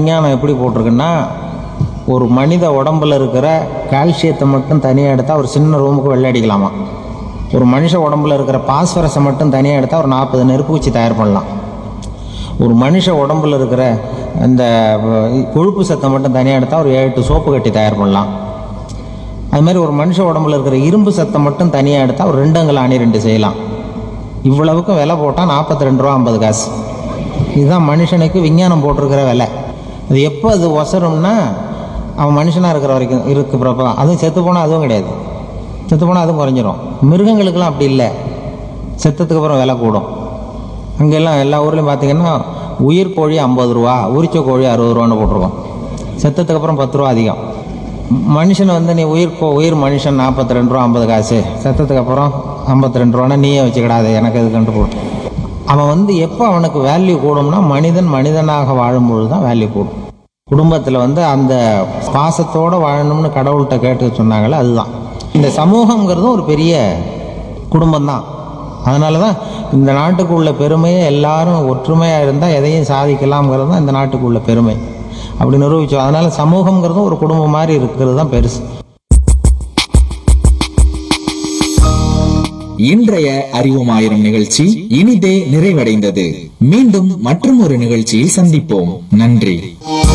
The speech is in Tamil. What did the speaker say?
விஞ்ஞானம் எப்படி போட்டிருக்குன்னா ஒரு மனித உடம்புல இருக்கிற கால்சியத்தை மட்டும் தனியாக எடுத்தால் ஒரு சின்ன ரூமுக்கு வெள்ளை அடிக்கலாமா ஒரு மனுஷ உடம்புல இருக்கிற பாஸ்பரஸை மட்டும் தனியாக எடுத்தால் ஒரு நாற்பது நெருப்பு வச்சு தயார் பண்ணலாம் ஒரு மனுஷ உடம்புல இருக்கிற அந்த அஹ், கொழுப்பு சத்தை மட்டும் தனியாக எடுத்தால் ஒரு ஏழு எட்டு சோப்பு கட்டி தயார் பண்ணலாம் அது மாதிரி ஒரு மனுஷ உடம்புல இருக்கிற இரும்பு சத்தை மட்டும் தனியாக எடுத்தால் ஒரு ரெண்டங்கள் அணி ரெண்டு செய்யலாம் இவ்வளவுக்கும் விலை போட்டால் நாற்பத்தி ரெண்டு ரூபா ஐம்பது காசு இதுதான் மனுஷனுக்கு விஞ்ஞானம் போட்டிருக்கிற விலை அது எப்போ அது ஒசரும்னா அவன் மனுஷனாக இருக்கிற வரைக்கும் இருக்கிறப்ப தான் அதுவும் செத்து போனால் அதுவும் கிடையாது செத்து போனால் அதுவும் குறைஞ்சிரும் மிருகங்களுக்கெல்லாம் அப்படி இல்லை செத்ததுக்கு அப்புறம் விலை கூடும் அங்கெல்லாம் எல்லா ஊர்லேயும் பார்த்தீங்கன்னா உயிர் கோழி ஐம்பது ரூபா உரிச்ச கோழி அறுபது ரூபான்னு போட்டிருக்கோம் செத்ததுக்கு அப்புறம் பத்து ரூபா அதிகம் மனுஷன் வந்து நீ உயிர் கோ உயிர் மனுஷன் நாற்பத்தி ரெண்டு ரூபா ஐம்பது காசு செத்ததுக்கு அப்புறம் ஐம்பத்தி ரெண்டு ரூபானா நீயே வச்சுக்கிடாது எனக்கு இது கண்டு போட்டு அவன் வந்து எப்போ அவனுக்கு வேல்யூ கூடும்னா மனிதன் மனிதனாக வாழும்பொழுது தான் வேல்யூ கூடும் குடும்பத்தில் வந்து அந்த பாசத்தோடு வாழணும்னு கடவுள்கிட்ட கேட்டு சொன்னாங்களே அதுதான் இந்த சமூகங்கிறதும் ஒரு பெரிய குடும்பம் தான் அதனால தான் இந்த நாட்டுக்கு உள்ள பெருமையை எல்லாரும் ஒற்றுமையாக இருந்தால் எதையும் சாதிக்கலாம்ங்கிறது தான் இந்த நாட்டுக்கு உள்ள பெருமை அப்படி நிரூபிச்சோம் அதனால சமூகங்கிறதும் ஒரு குடும்பம் மாதிரி இருக்கிறது தான் பெருசு இன்றைய அறிவுமாயிரம் நிகழ்ச்சி இனிதே நிறைவடைந்தது மீண்டும் மற்றும் ஒரு நிகழ்ச்சியில் சந்திப்போம் நன்றி